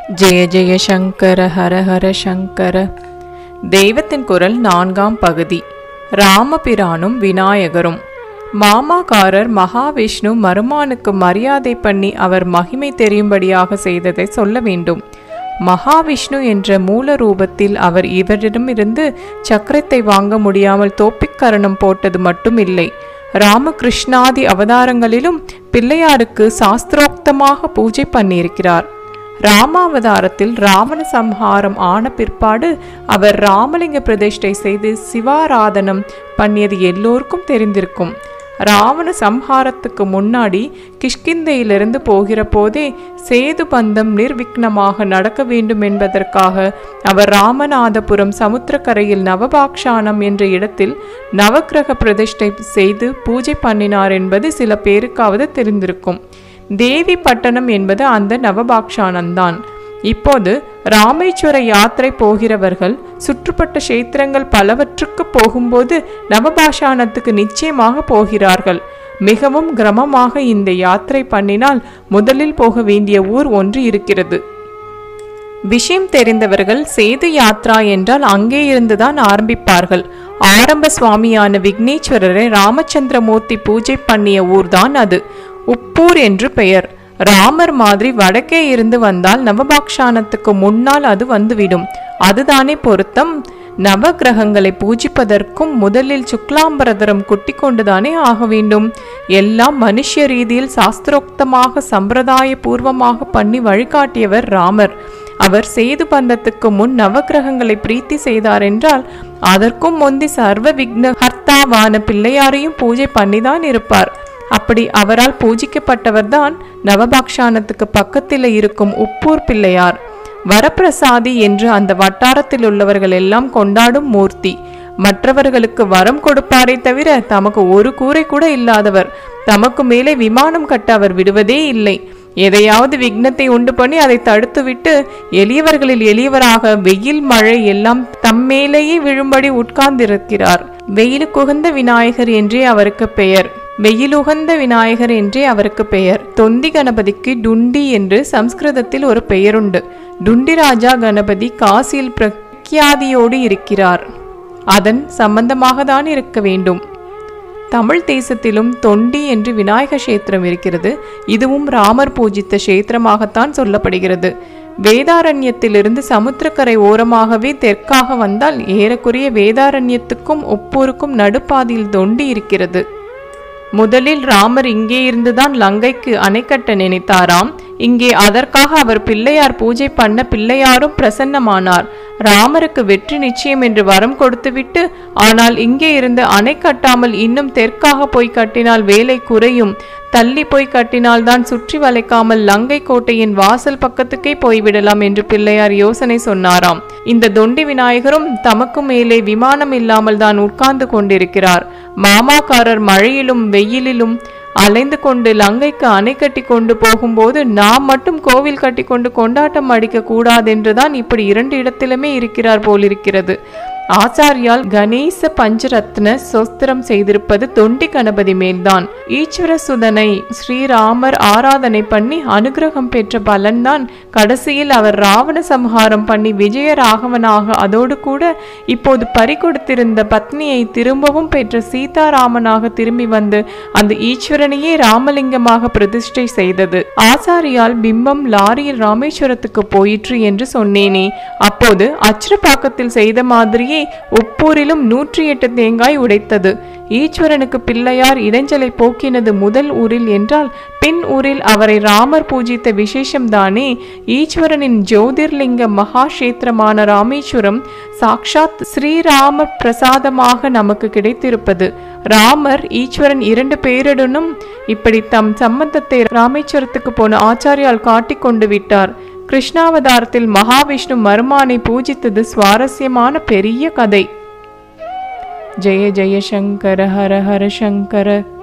ஜெய ஜெய சங்கர ஹர ஹர சங்கர தெய்வத்தின் குரல் நான்காம் பகுதி ராமபிரானும் விநாயகரும் மாமாக்காரர் மகாவிஷ்ணு மருமானுக்கு மரியாதை பண்ணி அவர் மகிமை தெரியும்படியாக செய்ததை சொல்ல வேண்டும் மகாவிஷ்ணு என்ற மூல ரூபத்தில் அவர் இவரிடமிருந்து சக்கரத்தை வாங்க முடியாமல் தோப்பிக்கரணம் போட்டது மட்டும் இல்லை ராமகிருஷ்ணாதி அவதாரங்களிலும் பிள்ளையாருக்கு சாஸ்திரோக்தமாக பூஜை பண்ணியிருக்கிறார் ராமாவதாரத்தில் ராவண சம்ஹாரம் ஆன பிற்பாடு அவர் ராமலிங்க பிரதிஷ்டை செய்து சிவாராதனம் பண்ணியது எல்லோருக்கும் தெரிந்திருக்கும் ராவண சம்ஹாரத்துக்கு முன்னாடி கிஷ்கிந்தையிலிருந்து போகிற போதே சேது பந்தம் நிர்விக்னமாக நடக்க வேண்டும் என்பதற்காக அவர் ராமநாதபுரம் சமுத்திரக்கரையில் நவபாக்ஷானம் என்ற இடத்தில் நவக்கிரக பிரதிஷ்டை செய்து பூஜை பண்ணினார் என்பது சில பேருக்காவது தெரிந்திருக்கும் தேவி பட்டணம் என்பது அந்த நவபாக்ஷானந்தான் இப்போது ராமேஸ்வர யாத்திரை போகிறவர்கள் சுற்றுப்பட்ட கஷேத்திரங்கள் பலவற்றுக்கு போகும்போது நவபாஷானத்துக்கு நிச்சயமாக போகிறார்கள் மிகவும் கிரமமாக இந்த யாத்திரை பண்ணினால் முதலில் போக வேண்டிய ஊர் ஒன்று இருக்கிறது விஷயம் தெரிந்தவர்கள் சேது யாத்ரா என்றால் அங்கே இருந்துதான் ஆரம்பிப்பார்கள் ஆரம்ப சுவாமியான விக்னேஸ்வரரை ராமச்சந்திரமூர்த்தி பூஜை பண்ணிய ஊர்தான் அது உப்பூர் என்று பெயர் ராமர் மாதிரி வடக்கே இருந்து வந்தால் நவபாக்ஷானத்துக்கு முன்னால் அது வந்துவிடும் அதுதானே பொருத்தம் நவ கிரகங்களை பூஜிப்பதற்கும் முதலில் சுக்லாம்பரதரம் குட்டி கொண்டுதானே ஆக வேண்டும் எல்லாம் மனுஷ ரீதியில் சாஸ்திரோக்தமாக சம்பிரதாய பூர்வமாக பண்ணி வழிகாட்டியவர் ராமர் அவர் சேது பந்தத்துக்கு முன் நவகிரகங்களை பிரீத்தி செய்தார் என்றால் அதற்கும் முந்தி சர்வ விக்ன ஹர்த்தாவான பிள்ளையாரையும் பூஜை பண்ணிதான் இருப்பார் அப்படி அவரால் பூஜிக்கப்பட்டவர்தான் நவபாக்ஷானத்துக்கு பக்கத்தில் இருக்கும் உப்பூர் பிள்ளையார் வரப்பிரசாதி என்று அந்த வட்டாரத்தில் உள்ளவர்கள் எல்லாம் கொண்டாடும் மூர்த்தி மற்றவர்களுக்கு வரம் கொடுப்பாரே தவிர தமக்கு ஒரு கூரை கூட இல்லாதவர் தமக்கு மேலே விமானம் கட்ட அவர் விடுவதே இல்லை எதையாவது விக்னத்தை உண்டு பண்ணி அதை தடுத்துவிட்டு எளியவர்களில் எளியவராக வெயில் மழை எல்லாம் தம்மேலேயே விழும்படி உட்கார்ந்திருக்கிறார் வெயிலுக்குகந்த விநாயகர் என்றே அவருக்கு பெயர் வெயிலுகந்த விநாயகர் என்றே அவருக்கு பெயர் தொந்தி கணபதிக்கு டுண்டி என்று சம்ஸ்கிருதத்தில் ஒரு பெயருண்டு டுண்டிராஜா கணபதி காசியில் பிரக்யாதியோடு இருக்கிறார் அதன் சம்பந்தமாக தான் இருக்க வேண்டும் தமிழ் தேசத்திலும் தொண்டி என்று விநாயக கஷேத்திரம் இருக்கிறது இதுவும் ராமர் பூஜித்த கஷேத்திரமாகத்தான் சொல்லப்படுகிறது வேதாரண்யத்திலிருந்து சமுத்திரக்கரை ஓரமாகவே தெற்காக வந்தால் ஏறக்குறைய வேதாரண்யத்துக்கும் ஒப்பூருக்கும் நடுப்பாதியில் தொண்டி இருக்கிறது முதலில் ராமர் இங்கே இருந்துதான் லங்கைக்கு அணை கட்ட நினைத்தாராம் இங்கே அதற்காக அவர் பிள்ளையார் பூஜை பண்ண பிள்ளையாரும் பிரசன்னமானார் ராமருக்கு வெற்றி நிச்சயம் என்று வரம் கொடுத்துவிட்டு ஆனால் இங்கே இருந்து அணை கட்டாமல் இன்னும் தெற்காக போய் கட்டினால் வேலை குறையும் தள்ளி போய் கட்டினால் தான் சுற்றி வளைக்காமல் லங்கை கோட்டையின் வாசல் பக்கத்துக்கே போய்விடலாம் என்று பிள்ளையார் யோசனை சொன்னாராம் இந்த தொண்டி விநாயகரும் தமக்கு மேலே விமானம் இல்லாமல் தான் உட்கார்ந்து கொண்டிருக்கிறார் மாமாக்காரர் மழையிலும் வெயிலிலும் அலைந்து கொண்டு லங்கைக்கு அணை கட்டி கொண்டு போகும்போது நாம் மட்டும் கோவில் கட்டி கொண்டு கொண்டாட்டம் அடிக்க கூடாதென்றுதான் இப்படி இரண்டு இடத்திலுமே இருக்கிறார் போலிருக்கிறது ஆச்சாரியால் கணேச பஞ்சரத்ன சோஸ்திரம் செய்திருப்பது தொண்டி கணபதி மேல்தான் ஈஸ்வர சுதனை ஸ்ரீராமர் ஆராதனை பண்ணி அனுகிரகம் பெற்ற பலன்தான் கடைசியில் அவர் ராவண சம்ஹாரம் பண்ணி விஜய ராகவனாக அதோடு கூட இப்போது பறிகொடுத்திருந்த பத்னியை திரும்பவும் பெற்ற சீதாராமனாக திரும்பி வந்து அந்த ஈஸ்வரனையே ராமலிங்கமாக பிரதிஷ்டை செய்தது ஆசாரியால் பிம்பம் லாரியில் ராமேஸ்வரத்துக்கு போயிற்று என்று சொன்னேனே அப்போது அச்சிரப்பாக்கத்தில் செய்த மாதிரியே உப்பூரிலும் நூற்றி எட்டு தேங்காய் உடைத்தது ஈஸ்வரனுக்கு பிள்ளையார் இடைஞ்சலை போக்கினது முதல் ஊரில் என்றால் பின் ஊரில் அவரை ராமர் பூஜித்த விசேஷம்தானே ஈஸ்வரனின் ஜோதிர்லிங்க மகாஷேத்திரமான ராமேஸ்வரம் சாக்ஷாத் ஸ்ரீராம பிரசாதமாக நமக்கு கிடைத்திருப்பது ராமர் ஈஸ்வரன் இரண்டு பேருடனும் இப்படி தம் சம்பந்தத்தை ராமேஸ்வரத்துக்கு போன ஆச்சாரியால் காட்டிக் கொண்டு விட்டார் கிருஷ்ணாவதாரத்தில் மகாவிஷ்ணு மருமானை பூஜித்தது சுவாரஸ்யமான பெரிய கதை ஜெய ஜெய சங்கர ஹர ஹர சங்கர